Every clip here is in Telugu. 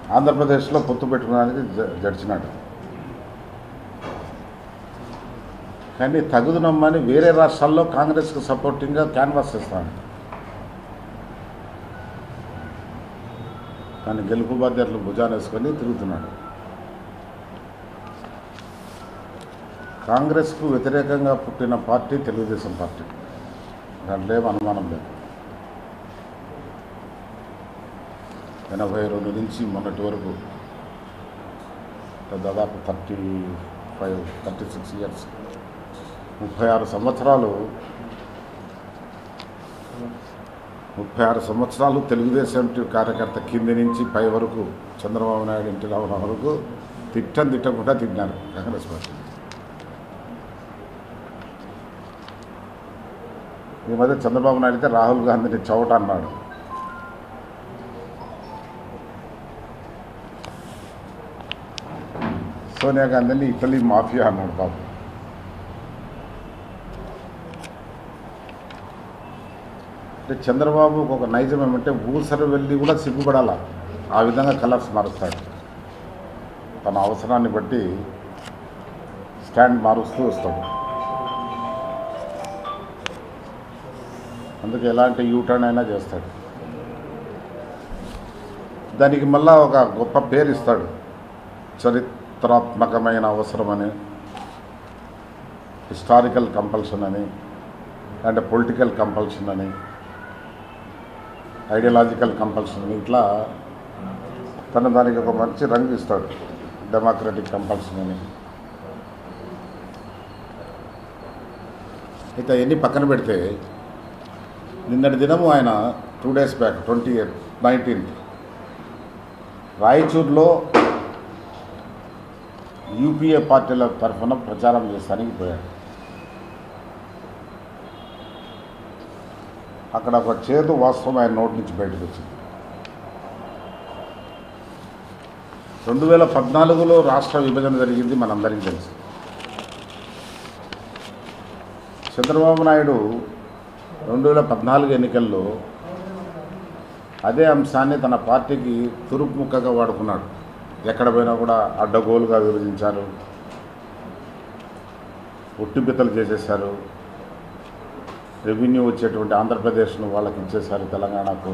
ఆంధ్రప్రదేశ్లో పొత్తు పెట్టుకోవడానికి జ- జడిచినాడు కానీ తగుదనమ్మని వేరే రాష్ట్రాల్లో కాంగ్రెస్కి సపోర్టింగ్గా క్యాన్వాస్ చేస్తాడు కానీ గెలుపు బాధ్యతలు భుజాన వేసుకొని తిరుగుతున్నాడు కాంగ్రెస్కు వ్యతిరేకంగా పుట్టిన పార్టీ తెలుగుదేశం పార్టీ దాంట్లో ఏం అనుమానం లేదు ఎనభై రెండు నుంచి మొన్నటి వరకు దాదాపు thirty five thirty six years ముప్పై ఆరు సంవత్సరాలు ముప్పై ఆరు సంవత్సరాలు తెలుగుదేశం కార్యకర్త కింది నుంచి పై వరకు చంద్రబాబు నాయుడు ఇంటి రావడం వరకు తిట్టం తిట్టకుండా తిట్టినారు కాంగ్రెస్ పార్టీ ఈ మధ్య చంద్రబాబు నాయుడు అయితే రాహుల్ గాంధీని చౌట అన్నాడు సోనియా గాంధీని ఇటలీ మాఫియా అన్నాడు బాబు అంటే చంద్రబాబుకు ఒక నైజం ఏమంటే ఊసర వెళ్ళి కూడా సిగ్గుపడాల ఆ విధంగా కలర్స్ మారుస్తాడు తన అవసరాన్ని బట్టి స్టాండ్ మారుస్తూ వస్తాడు అందుకే ఎలాంటి యూటర్న్ అయినా చేస్తాడు దానికి మళ్ళా ఒక గొప్ప పేరు ఇస్తాడు చరిత్రాత్మకమైన అవసరమని హిస్టారికల్ కంపల్షన్ అని అంటే పొలిటికల్ కంపల్షన్ అని ఐడియాలజికల్ కంపల్షన్ అని ఇట్లా తను దానికి ఒక మంచి రంగు ఇస్తాడు డెమోక్రటిక్ కంపల్షన్ అని అయితే అవన్నీ పక్కన పెడితే నిన్నటి దినము ఆయన two days back twenty eight nineteenth రాయచూర్లో యూపీఏ పార్టీల తరఫున ప్రచారం చేస్తానికి పోయాడు అక్కడ ఒక చేదు వాస్తవం ఆయన నోటి నుంచి బయటకు వచ్చింది రెండు వేల పద్నాలుగులో రాష్ట్ర విభజన జరిగింది మనందరికీ తెలుసు చంద్రబాబు నాయుడు రెండు వేల పద్నాలుగు ఎన్నికల్లో అదే అంశాన్ని తన పార్టీకి తురుపుముక్కగా వాడుకున్నాడు ఎక్కడ పోయినా కూడా అడ్డగోలుగా విభజించారు ఒట్టిబిత్తలు చేసేశారు రెవెన్యూ వచ్చేటువంటి ఆంధ్రప్రదేశ్ను వాళ్ళకి ఇచ్చేశారు తెలంగాణకు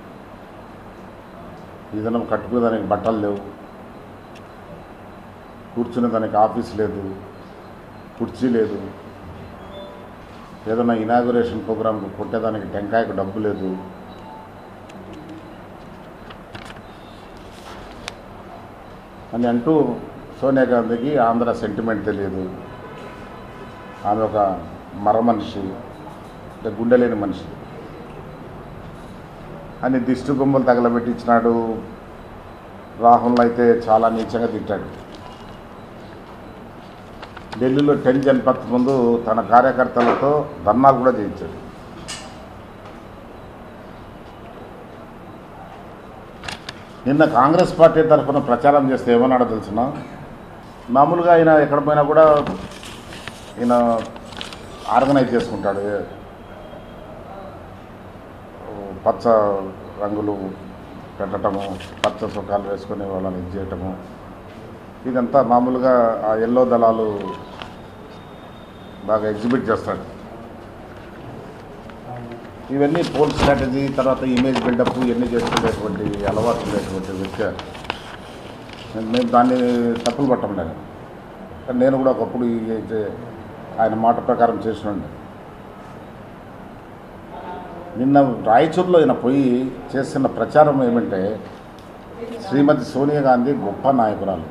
ఏదైనా కట్టుకునే దానికి బట్టలు లేవు కూర్చునే దానికి ఆఫీస్ లేదు కుర్చీ లేదు ఏదైనా ఇనాగురేషన్ ప్రోగ్రాంకు కొట్టేదానికి టెంకాయకు డబ్బు లేదు అని అంటూ సోనియా గాంధీకి ఆంధ్ర సెంటిమెంట్ తెలియదు ఆమె ఒక మర మనిషి అంటే గుండెలేని మనిషి అని దిష్టి బొమ్మలు తగలబెట్టించినాడు రాహుల్ అయితే చాలా నీచంగా తిట్టాడు ఢిల్లీలో టెన్ జన్పత్ ముందు తన కార్యకర్తలతో ధర్నాలు కూడా చేయించాడు నిన్న కాంగ్రెస్ పార్టీ తరఫున ప్రచారం చేస్తే ఏమన్నాడో తెలిసిన మామూలుగా ఆయన ఎక్కడ పోయినా కూడా ఈయన ఆర్గనైజ్ చేసుకుంటాడు ఏ- పచ్చ రంగులు పెట్టడము పచ్చ సుఖాలు వేసుకొని వాళ్ళని ఇది చేయటము ఇదంతా మామూలుగా ఆ ఎల్లో దళాలు బాగా ఎగ్జిబిట్ చేస్తాడు ఇవన్నీ పోల్ స్ట్రాటజీ తర్వాత ఇమేజ్ బిల్డప్ ఇవన్నీ చేసుకునేటువంటి అలవాటు ఉండేటువంటి వ్యక్తి నేను నేను దాన్ని తప్పులు పట్టం లేదు కానీ నేను కూడా ఒకప్పుడు ఈ- ఈ- ఆయన మాట ప్రకారం చేసినండి నిన్న రాయచూరులో ఆయన పోయి చేస్తున్న ప్రచారం ఏమంటే శ్రీమతి సోనియా గాంధీ గొప్ప నాయకురాలు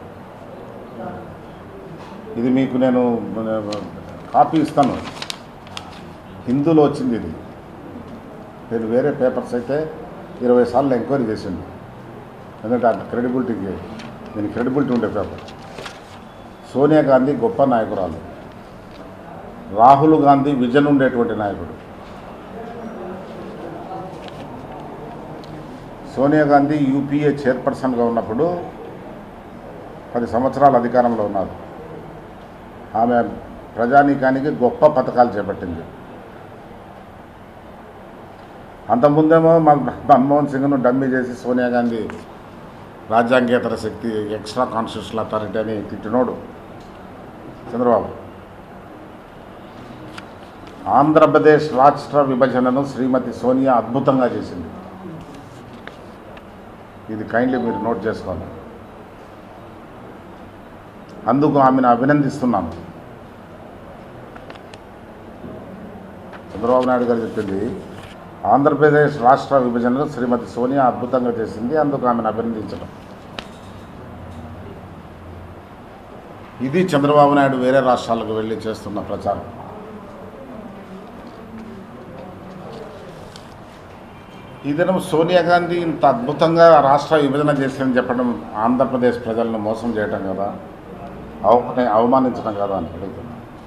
ఇది మీకు నేను కాపీ ఇస్తాను హిందూలో వచ్చింది ఇది నేను వేరే పేపర్స్ అయితే ఇరవై సార్లు ఎంక్వైరీ చేసిండు ఎందుకంటే అంత క్రెడిబిలిటీకి దీని క్రెడిబిలిటీ ఉండే పేపర్ సోనియా గాంధీ గొప్ప నాయకురాలు రాహుల్ గాంధీ విజన్ ఉండేటువంటి నాయకుడు సోనియా గాంధీ యూపీఏ చైర్పర్సన్గా ఉన్నప్పుడు పది సంవత్సరాలు అధికారంలో ఉన్నారు ఆమె ప్రజానీకానికి గొప్ప పథకాలు చేపట్టింది అంతకుముందేమో మా మన్మోహన్ సింగ్ను డమ్మీ చేసి సోనియా గాంధీ రాజ్యాంగేతర శక్తి ఎక్స్ట్రా కాన్స్టిట్యూషనల్ అథారిటీ అని తిట్టినోడు చంద్రబాబు ఆంధ్రప్రదేశ్ రాష్ట్ర విభజనను శ్రీమతి సోనియా అద్భుతంగా చేసింది ఇది కైండ్లీ మీరు నోట్ చేసుకోవాలి అందుకు ఆమెను అభినందిస్తున్నాను చంద్రబాబు నాయుడు గారు చెప్పింది ఆంధ్రప్రదేశ్ రాష్ట్ర విభజనను శ్రీమతి సోనియా అద్భుతంగా చేసింది అందుకు ఆమెను అభినందించడం ఇది చంద్రబాబు నాయుడు వేరే రాష్ట్రాలకు వెళ్ళి చేస్తున్న ప్రచారం ఈ దినం సోనియా గాంధీ ఇంత అద్భుతంగా రాష్ట్ర విభజన చేసిందని చెప్పడం ఆంధ్రప్రదేశ్ ప్రజలను మోసం చేయటం కదా అవమాన అవమానించడం కదా అని అడుగుతున్నాను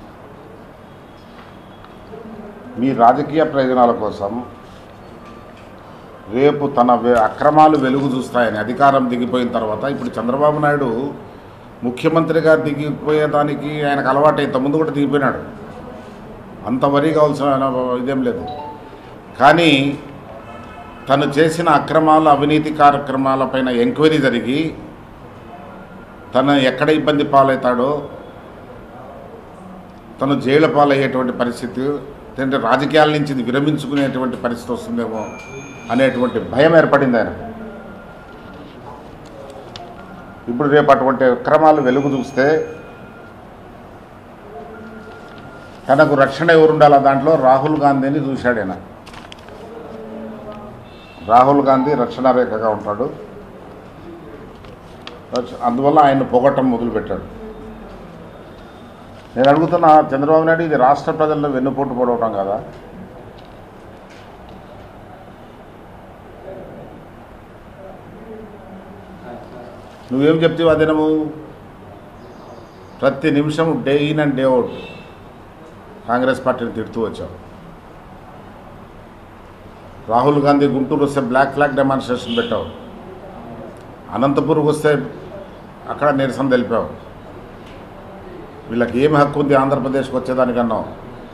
మీ రాజకీయ ప్రయోజనాల కోసం రేపు తన వె- అక్రమాలు వెలుగు చూస్తాయని అధికారం దిగిపోయిన తర్వాత ఇప్పుడు చంద్రబాబు నాయుడు ముఖ్యమంత్రిగా దిగిపోయేదానికి ఆయనకు అలవాటు ఇంతకుముందు కూడా దిగిపోయినాడు అంత వరి కావాల్సిన ఇదేం లేదు కానీ తను చేసిన అక్రమాలు అవినీతి కార్యక్రమాలపైన ఎంక్వైరీ జరిగి తను ఎక్కడ ఇబ్బంది పాలవుతాడో తను జైలు పాలయ్యేటువంటి పరిస్థితి లేదంటే రాజకీయాల నుంచి ఇది విరమించుకునేటువంటి పరిస్థితి వస్తుందేమో అనేటువంటి భయం ఏర్పడింది ఆయన ఇప్పుడు రేపు అటువంటి అక్రమాలు వెలుగు చూస్తే తనకు రక్షణ ఎవరు ఉండాలా దాంట్లో రాహుల్ గాంధీని చూశాడు ఆయన రాహుల్ గాంధీ రక్షణ రేఖగా ఉంటాడు అందువల్ల ఆయన పొగట్టం మొదలుపెట్టాడు నేను అడుగుతున్నా చంద్రబాబు నాయుడు ఇది రాష్ట్ర ప్రజల్లో వెన్నుపోటు పొడవటం కదా నువ్వేం చెప్తావు ఆ దినము ప్రతి నిమిషం day in and day out Congress పార్టీని తిడుతూ వచ్చావు రాహుల్ గాంధీ గుంటూరు వస్తే బ్లాక్ ఫ్లాగ్ డెమాన్స్ట్రేషన్ పెట్టావు అనంతపురం వస్తే అక్కడ నిరసన తెలిపావు వీళ్ళకి ఏమి హక్కు ఉంది ఆంధ్రప్రదేశ్కి వచ్చేదానికన్నావు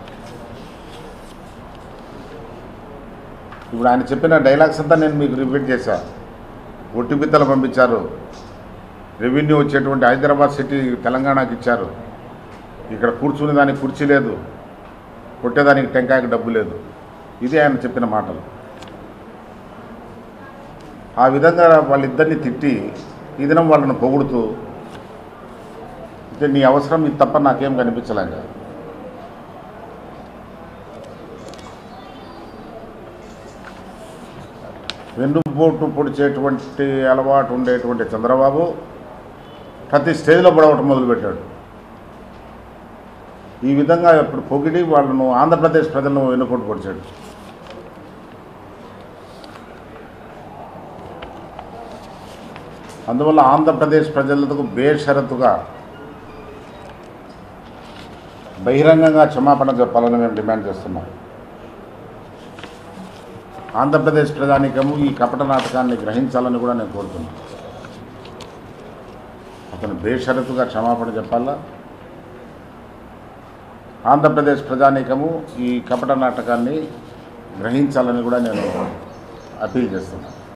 ఇప్పుడు ఆయన చెప్పిన డైలాగ్స్ అంతా నేను మీకు రిపీట్ చేశా ఒట్టి బిత్తలు పంపించారు రెవెన్యూ వచ్చేటువంటి హైదరాబాద్ సిటీ తెలంగాణకి ఇచ్చారు ఇక్కడ కూర్చునే దానికి కుర్చీ లేదు కొట్టేదానికి టెంకాయకి డబ్బు లేదు ఇది ఆయన చెప్పిన మాటలు ఆ విధంగా వాళ్ళిద్దరిని తిట్టి ఈ దినం వాళ్ళని పొగుడుతూ అంటే నీ అవసరం ఇది తప్ప నాకేం కనిపించలేక వెన్నుపోటు పొడిచేటువంటి అలవాటు ఉండేటువంటి చంద్రబాబు ప్రతి స్టేజ్లో పడవటం మొదలుపెట్టాడు ఈ విధంగా ఇప్పుడు పొగిడి వాళ్ళను ఆంధ్రప్రదేశ్ ప్రజలను వెన్నుపోటు పొడిచాడు అందువల్ల ఆంధ్రప్రదేశ్ ప్రజలకు బేషరతుగా బహిరంగంగా క్షమాపణ చెప్పాలని మేము డిమాండ్ చేస్తున్నాం ఆంధ్రప్రదేశ్ ప్రజానికము ఈ కపట నాటకాన్ని గ్రహించాలని కూడా నేను కోరుతున్నాను అతను బేషరతుగా క్షమాపణ చెప్పాలా ఆంధ్రప్రదేశ్ ప్రజానీకము ఈ కపట నాటకాన్ని గ్రహించాలని కూడా నేను అపీల్ చేస్తున్నాను